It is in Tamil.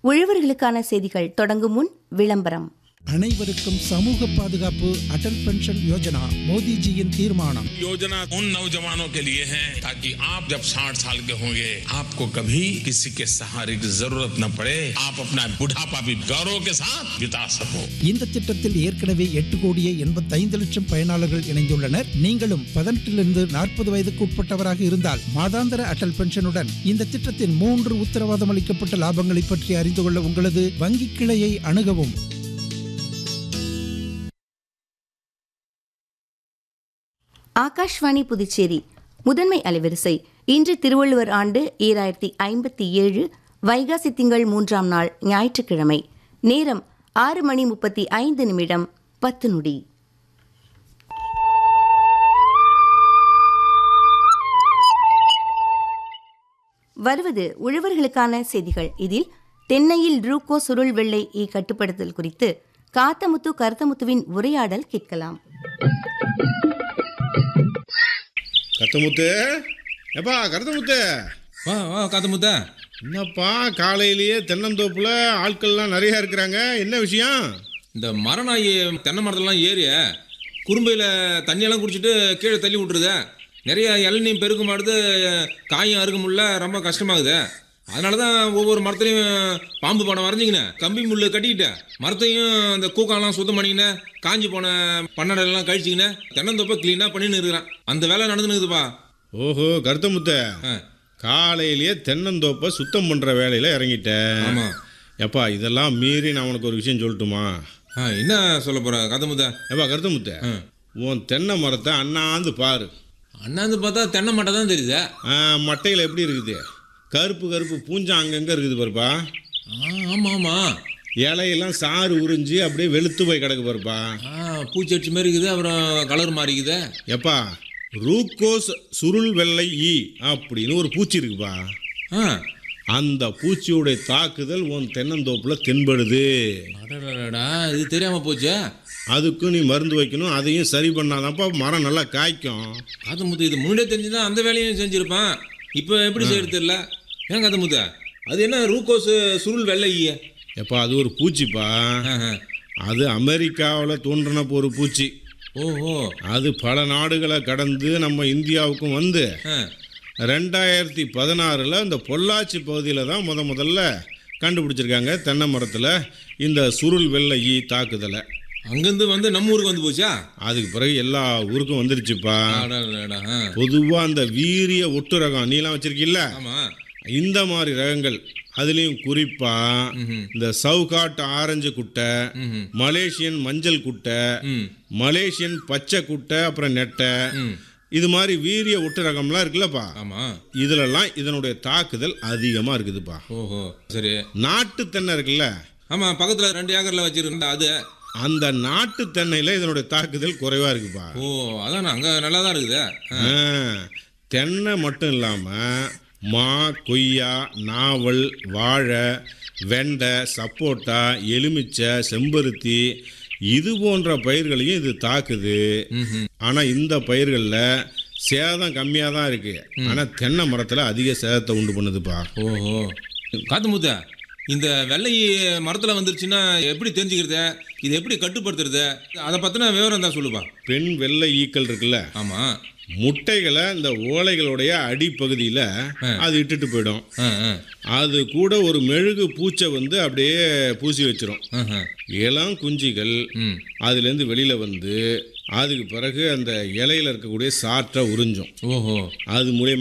உழவர்களுக்கான செய்திகள் தொடங்கும் முன் விளம்பரம் அனைவருக்கும் சமூக பாதுகாப்பு அடல் பென்ஷன் யோஜனா மோடிஜியின் தீர்மானம் योजना उन नौजवानों के लिए है ताकि आप जब 60 साल के होंगे आपको कभी किसी के सहारे की जरूरत न पड़े आप अपना बुढ़ापा भी गौरव के साथ बिता सको இந்த திட்டத்தில் ஏற்கனவே எட்டு கோடியே எண்பத்தைந்து லட்சம் பயனாளர்கள் இணைந்துள்ளனர் நீங்களும் பதினெட்டிலிருந்து நாற்பது வயதுக்கு உட்பட்டவராக இருந்தால் மாதாந்திர அடல் பென்ஷனுடன் இந்த திட்டத்தின் மூன்று உத்தரவாதம் அளிக்கப்பட்ட லாபங்களை பற்றி அறிந்து கொள்ள உங்களது வங்கி கிளையை அணுகவும் ஆகாஷ்வாணி புதுச்சேரி முதன்மை அலைவரிசை இன்று திருவள்ளுவர் ஆண்டு ஈராயிரத்தி ஐம்பத்தி ஏழு வைகாசி திங்கள் மூன்றாம் நாள் ஞாயிற்றுக்கிழமை நேரம் ஆறு மணி முப்பத்தி ஐந்து நிமிடம் பத்து நொடி வருவது உழவர்களுக்கான செய்திகள் இதில் தென்னையில் ரூகோ சுருள் வெள்ளை ஈ கட்டுப்படுத்தல் குறித்து காத்தமுத்து கருத்தமுத்துவின் உரையாடல் கேட்கலாம் கத்தமுத்து எப்பா கருத்தமுத்து வா வா காத்தமுத்தா என்னப்பா காலையிலேயே தென்னந்தோப்புல ஆட்கள்லாம் நிறைய இருக்கிறாங்க என்ன விஷயம் இந்த மரநாய் தென்னை மரத்துலலாம் ஏறி குறும்பையில் தண்ணியெல்லாம் குடிச்சிட்டு கீழே தள்ளி விட்டுருத நிறைய இளநீர் பெருக்க மாட்டுது காயும் அறுக்க முடியல ரொம்ப கஷ்டமாகுது அதனால தான் ஒவ்வொரு மரத்துலையும் பாம்பு படம் வரைஞ்சிங்கண்ணே கம்பி முள் கட்டிக்கிட்டேன் மரத்தையும் இந்த கூக்காலாம் சுத்தம் பண்ணிக்கினேன் காஞ்சி போன பன்னடெல்லாம் கழிச்சிக்கினேன் தென்னந்தோப்பை க்ளீனாக பண்ணின்னு இருக்கிறேன் அந்த வேலை நடந்துனுக்குதுப்பா ஓஹோ கருத்தமுத்த ஆ காலையிலேயே தென்னந்தோப்பை சுத்தம் பண்ற வேலையில இறங்கிட்டேன் ஆமாம் எப்பா இதெல்லாம் மீறி நான் உனக்கு ஒரு விஷயம் சொல்லட்டுமா ஆ என்ன சொல்ல போகிற காத்தமுத்தா எப்பா கருத்தமுத்த ஆ உன் தென்னை மரத்தை அண்ணாந்து பாரு அண்ணாந்து பார்த்தா தென்னை மட்டை தான் தெரியுதே ஆ, மட்டையில எப்படி இருக்குது கருப்பு கருப்பு பூஞ்சா அங்கங்க இருக்குது பாருப்பா ஆ ஆமாம் ஆமாம் இலையெல்லாம் சாறு உறிஞ்சி அப்படியே வெளுத்து போய் கிடக்கு பாருப்பா ஆ பூச்செடி மாதிரி இருக்குது அப்புறம் கலர் மாறிக்குது எப்பா ரூக்கோஸ் சுருள் வெள்ளை ஈ அப்படின்னு ஒரு பூச்சி இருக்குப்பா ஆ அந்த பூச்சியோடைய தாக்குதல் உன் தென்னந்தோப்புல தென்படுது அடடடடா இது தெரியாம போச்சே அதுக்கும் நீ மருந்து வைக்கணும் அதையும் சரி பண்ணாதான்ப்பா மரம் நல்லா காய்க்கும் காத்தமுத்து இது முன்னாடியே தெரிஞ்சுதான் அந்த வேலையும் செஞ்சிருப்பான் இப்போ எப்படி செய்யறது தெரியல ஏன் காத்தமுத்து அது என்ன ரூகோஸ் சுருள் வெள்ளை ஈய? எப்பா அது ஒரு பூச்சிப்பா ஆஹா. அது அமெரிக்காவில் தோன்றின ஒரு பூச்சி ஓஹோ அது பல நாடுகளை கடந்து நம்ம இந்தியாவுக்கும் வந்து ஆ. ரெண்டாயிரத்தி பதினாறில் இந்த பொள்ளாச்சி பகுதியில் தான் முத முதல்ல கண்டுபிடிச்சிருக்காங்க தென்னை மரத்தில் இந்த சுருள் வெள்ளை ஈ தாக்குதலை அங்கிருந்து வந்து நம்ம ஊருக்கு வந்து போச்சா அதுக்கு பிறகு எல்லா ஊருக்கும் வந்துருச்சுப்பா அடடடடா. ஆ. பொதுவா அந்த வீரிய ஒட்டு ரகம் நீலாம் வச்சிருக்கீல்ல ஆமா இந்த மாதிரி ரகங்கள் அதுலேயும் குறிப்பா ம்ஹும். இந்த சவுகாட் ஆரஞ்சு குட்டை ம்ஹும். மலேசியன் மஞ்சள் குட்டை ம் மலேசியன் பச்சை குட்டை அப்புறம் நெட்டை ம் இது மாதிரி வீரிய ஒட்டு ரகம்லாம் இருக்குல்லப்பா ஆமா இதுலலாம் இதனுடைய தாக்குதல் அதிகமாக இருக்குதுப்பா ஓஹோ சரி நாட்டு தென்னை இருக்குல்ல ஆமா பக்கத்துல ரெண்டு ஏக்கர்ல வச்சிருந்தா அது அந்த நாட்டு தென்னையில் இதனுடைய தாக்குதல் குறைவாக இருக்குப்பா ஓ அதான் அங்க நல்லா தான் இருக்குது ஆ, தென்னை மட்டும் இல்லாமல் மா கொய்யா நாவல் வாழை வெண்டை சப்போட்டா எலுமிச்சை செம்பருத்தி இது போன்ற பயிர்களையும் இது தாக்குது ம்ஹும். ஆனால் இந்த பயிர்களில் சேதம் கம்மியாக தான் இருக்கு ஆனால் தென்னை மரத்தில் அதிக சேதத்தை உண்டு பண்ணுதுப்பா ஓஹோ காத்துமுத்த இந்த வெள்ளை மரத்துல வந்துருச்சுன்னா எப்படி தெரிஞ்சுக்கிறது இது எப்படி கட்டுப்படுத்துறது அதை பத்தின விவரம் தான் சொல்லுப்பா பெண் வெள்ளை ஈக்கள் இருக்குல்ல ஆமா முட்டைகளை இந்த ஓலைகளுடைய அடிப்பகுதியில் அது இட்டுட்டு போயிடும் ஆ, ஆ, அது கூட ஒரு மெழுகு பூச்சை வந்து அப்படியே பூசி வச்சிரும் ஆஹா. இளம் குஞ்சிகள் ம் அதுலேருந்து வெளியில் வந்து அதுக்கு பிறகு அந்த இலையில இருக்கக்கூடிய சாற்றை உறிஞ்சும் ஓஹோ அது மூலியமா